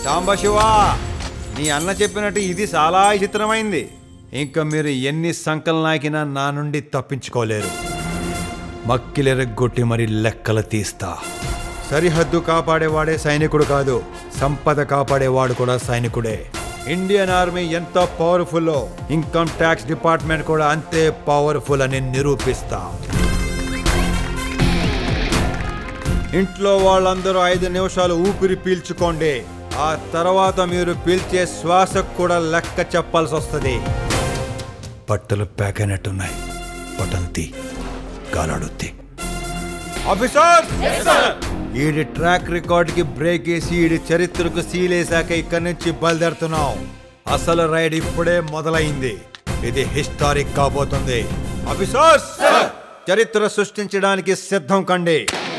సాంబశివ నీ అన్న చెప్పినట్టు ఇది చాలా చిత్రమైంది ఇంకా మీరు ఎన్ని సంకలు నాకినా నా నుండి తప్పించుకోలేరు మక్కిలెరగొట్టి మరి లెక్కలు తీస్తా సరిహద్దు కాపాడేవాడే సైనికుడు కాదు సంపద కాపాడేవాడు కూడా సైనికుడే ఇండియన్ ఆర్మీ ఎంత పవర్ఫుల్ ఇన్కమ్ ట్యాక్స్ డిపార్ట్మెంట్ కూడా అంతే పవర్ఫుల్ అని నిరూపిస్తా ఇంట్లో వాళ్ళందరూ ఐదు నిమిషాలు ఊపిరి పీల్చుకోండి ఆ తర్వాత మీరు పీల్చే శ్వాసకు కూడా లెక్క చెప్పాల్సి వస్తుంది బట్టలు ప్యాక్ అయినట్టున్నాయి బట్టలు తీ గాలాడుద్ది ఆఫీసర్ ఈడి ట్రాక్ రికార్డ్ కి బ్రేక్ వేసి ఈడి చరిత్రకు సీలేశాక ఇక్కడి నుంచి బయలుదేరుతున్నాం అసలు రైడ్ ఇప్పుడే మొదలైంది ఇది హిస్టారిక్ కాబోతుంది ఆఫీసర్స్ చరిత్ర సృష్టించడానికి సిద్ధం కండి